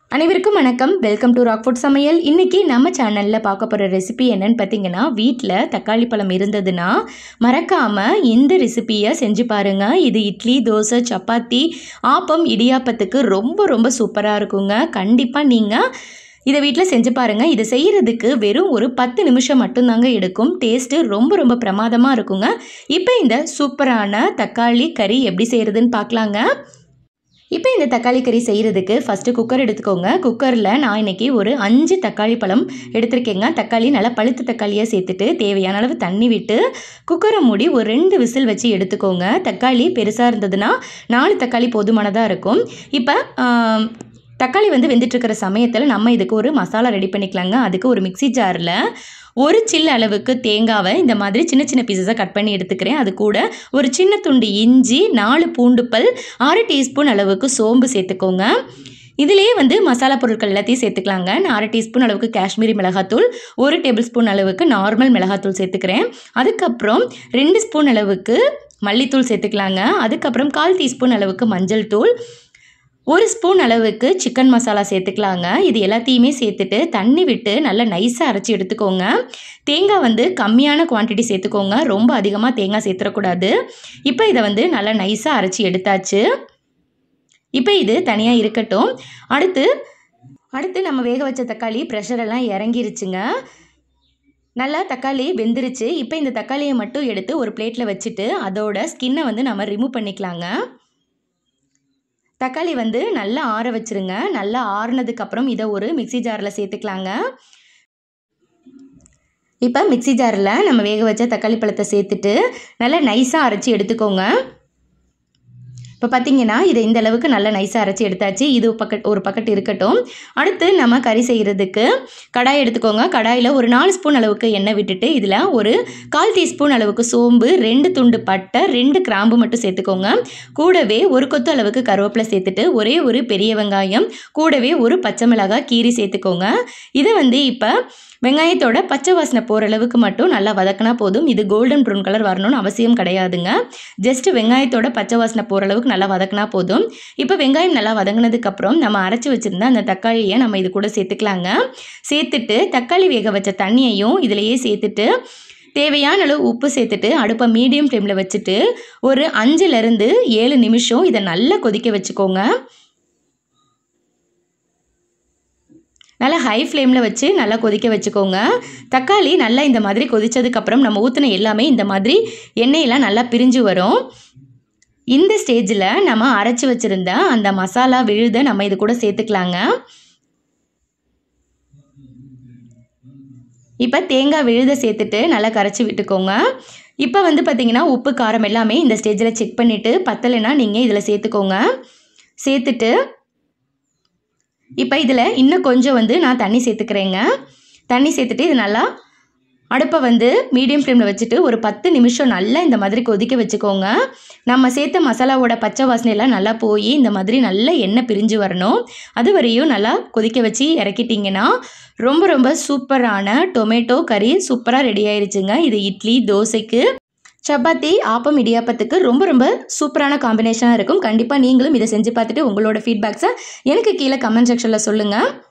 அனைவருக்கும் வணக்கம் welcome to rock food சமையல் இன்றைக்கி நம்ம சேனலில் பார்க்க போகிற ரெசிபி என்னன்னு பார்த்தீங்கன்னா வீட்டில் தக்காளி பழம் இருந்ததுன்னா மறக்காமல் இந்த ரெசிபியை செஞ்சு பாருங்கள் இது இட்லி தோசை சப்பாத்தி ஆப்பம் இடியாப்பத்துக்கு ரொம்ப ரொம்ப சூப்பராக இருக்குங்க கண்டிப்பாக நீங்கள் இதை வீட்டில் செஞ்சு பாருங்கள் இது செய்கிறதுக்கு வெறும் ஒரு பத்து நிமிஷம் மட்டும்தாங்க எடுக்கும் டேஸ்ட்டு ரொம்ப ரொம்ப பிரமாதமாக இருக்குங்க இப்போ இந்த சூப்பரான தக்காளி கறி எப்படி செய்கிறதுன்னு பார்க்கலாங்க இப்போ இந்த தக்காளி கறி செய்கிறதுக்கு ஃபஸ்ட்டு குக்கர் எடுத்துக்கோங்க குக்கரில் நான் இன்னைக்கு ஒரு அஞ்சு தக்காளி பழம் எடுத்திருக்கேங்க தக்காளி நல்லா பழுத்த தக்காளியாக சேர்த்துட்டு தேவையான அளவு தண்ணி விட்டு குக்கரை மூடி ஒரு ரெண்டு விசில் வச்சு எடுத்துக்கோங்க தக்காளி பெருசாக இருந்ததுன்னா நாலு தக்காளி போதுமானதாக இருக்கும் இப்போ ஆம், தக்காளி வந்து வெந்துட்டுருக்கிற சமயத்தில் நம்ம இதுக்கு ஒரு மசாலா ரெடி பண்ணிக்கலாங்க அதுக்கு ஒரு மிக்ஸி ஜாரில் ஒரு சில்லு அளவுக்கு தேங்காவை இந்த மாதிரி சின்ன சின்ன பீசஸாக கட் பண்ணி எடுத்துக்கிறேன் அது கூட ஒரு சின்ன துண்டு இஞ்சி நாலு பூண்டு பல் அரை டீஸ்பூன் அளவுக்கு சோம்பு சேர்த்துக்கோங்க இதிலேயே வந்து மசாலா பொருட்கள் எல்லாத்தையும் சேர்த்துக்கலாங்க நான் அரை டீஸ்பூன் அளவுக்கு காஷ்மீரி மிளகாத்தூள் ஒரு டேபிள் ஸ்பூன் அளவுக்கு நார்மல் மிளகாத்தூள் சேர்த்துக்கிறேன் அதுக்கப்புறம் ரெண்டு ஸ்பூன் அளவுக்கு மல்லித்தூள் சேர்த்துக்கலாங்க அதுக்கப்புறம் கால் டீஸ்பூன் அளவுக்கு மஞ்சள் தூள் ஒரு ஸ்பூன் அளவுக்கு சிக்கன் மசாலா சேர்த்துக்கலாங்க இது எல்லாத்தையுமே சேர்த்துட்டு தண்ணி விட்டு நல்லா நைஸாக அரைச்சி எடுத்துக்கோங்க தேங்காய் வந்து கம்மியான குவான்டிட்டி சேர்த்துக்கோங்க ரொம்ப அதிகமாக தேங்காய் சேர்த்துடக்கூடாது இப்போ இதை வந்து நல்லா நைஸாக அரைச்சி எடுத்தாச்சு இப்போ இது தனியாக இருக்கட்டும் அடுத்து அடுத்து நம்ம வேக வச்ச தக்காளி ப்ரெஷர் எல்லாம் இறங்கிருச்சுங்க நல்லா தக்காளி வெந்துருச்சு இப்போ இந்த தக்காளியை மட்டும் எடுத்து ஒரு பிளேட்டில் வச்சுட்டு அதோட ஸ்கின்னை வந்து நம்ம ரிமூவ் பண்ணிக்கலாங்க தக்காளி வந்து நல்லா ஆற வச்சிருங்க நல்லா ஆறுனதுக்கப்புறம் இதை ஒரு மிக்ஸி ஜாரில் சேர்த்துக்கலாங்க இப்போ மிக்ஸி ஜாரில் நம்ம வேக வச்ச தக்காளி பழத்தை சேர்த்துட்டு நல்லா நைஸாக அரைச்சி எடுத்துக்கோங்க இப்போ பார்த்தீங்கன்னா இதை இந்த அளவுக்கு நல்லா நைஸாக அரைச்சி எடுத்தாச்சு இது பக்கெட் ஒரு பக்கெட் இருக்கட்டும் அடுத்து நம்ம கறி செய்கிறதுக்கு கடாய் எடுத்துக்கோங்க கடாயில் ஒரு நாலு ஸ்பூன் அளவுக்கு எண்ணெய் விட்டுட்டு இதில் ஒரு கால் டீஸ்பூன் அளவுக்கு சோம்பு ரெண்டு துண்டு பட்டை ரெண்டு கிராம்பு மட்டும் சேர்த்துக்கோங்க கூடவே ஒரு கொத்து அளவுக்கு கருவேப்பிலை சேர்த்துட்டு ஒரே ஒரு பெரிய வெங்காயம் கூடவே ஒரு பச்சை மிளகாய் கீரி சேர்த்துக்கோங்க இதை வந்து இப்போ வெங்காயத்தோட பச்சை வாசனை போகிற அளவுக்கு மட்டும் நல்லா வதக்கினா போதும் இது கோல்டன் ப்ரௌன் கலர் வரணும்னு அவசியம் கிடையாதுங்க ஜஸ்ட் வெங்காயத்தோட பச்சை வாசனை போகிற அளவுக்கு நல்லா வதக்கினா போதும் இப்போ வெங்காயம் நல்லா வதங்கினதுக்கப்புறம் நம்ம அரைச்சி வச்சுருந்த அந்த தக்காளியை நம்ம இது கூட சேர்த்துக்கலாங்க சேர்த்துட்டு தக்காளி வேக வச்ச தண்ணியையும் இதிலையே சேர்த்துட்டு தேவையான அளவு உப்பு சேர்த்துட்டு அடுப்பை மீடியம் ஃப்ளேமில் வச்சுட்டு ஒரு அஞ்சுலேருந்து ஏழு நிமிஷம் இதை நல்லா கொதிக்க வச்சுக்கோங்க நல்லா ஹை ஃப்ளேமில் வச்சு நல்லா கொதிக்க வச்சுக்கோங்க தக்காளி நல்லா இந்த மாதிரி கொதிச்சதுக்கப்புறம் நம்ம ஊற்றின எல்லாமே இந்த மாதிரி எண்ணெயெல்லாம் நல்லா பிரிஞ்சு வரும் இந்த ஸ்டேஜில் நம்ம அரைச்சி வச்சுருந்த அந்த மசாலா விழுத நம்ம இது கூட சேர்த்துக்கலாங்க இப்போ தேங்காய் விழுத சேர்த்துட்டு நல்லா கரைச்சி விட்டுக்கோங்க இப்போ வந்து பார்த்திங்கன்னா உப்பு காரம் எல்லாமே இந்த ஸ்டேஜில் செக் பண்ணிவிட்டு பத்தலைன்னா நீங்கள் இதில் சேர்த்துக்கோங்க சேர்த்துட்டு இப்போ இதில் இன்னும் கொஞ்சம் வந்து நான் தண்ணி சேர்த்துக்கிறேங்க தண்ணி சேர்த்துட்டு இது நல்லா அடுப்பை வந்து மீடியம் ஃப்ளேமில் வச்சுட்டு ஒரு பத்து நிமிஷம் நல்லா இந்த மாதிரி கொதிக்க வச்சுக்கோங்க நம்ம சேர்த்த மசாலாவோட பச்சை வாசனையெல்லாம் நல்லா போய் இந்த மாதிரி நல்லா எண்ணெய் பிரிஞ்சு வரணும் அது வரையும் நல்லா கொதிக்க வச்சு இறக்கிட்டிங்கன்னா ரொம்ப ரொம்ப சூப்பரான டொமேட்டோ கறி சூப்பராக ரெடி ஆயிருச்சுங்க இது இட்லி தோசைக்கு சப்பாத்தி ஆப்பம் இடியாப்பத்துக்கு ரொம்ப ரொம்ப சூப்பரான காம்பினேஷனாக இருக்கும் கண்டிப்பாக நீங்களும் இதை செஞ்சு பார்த்துட்டு உங்களோட ஃபீட்பேக்ஸை எனக்கு கீழே கமெண்ட் செக்ஷனில் சொல்லுங்கள்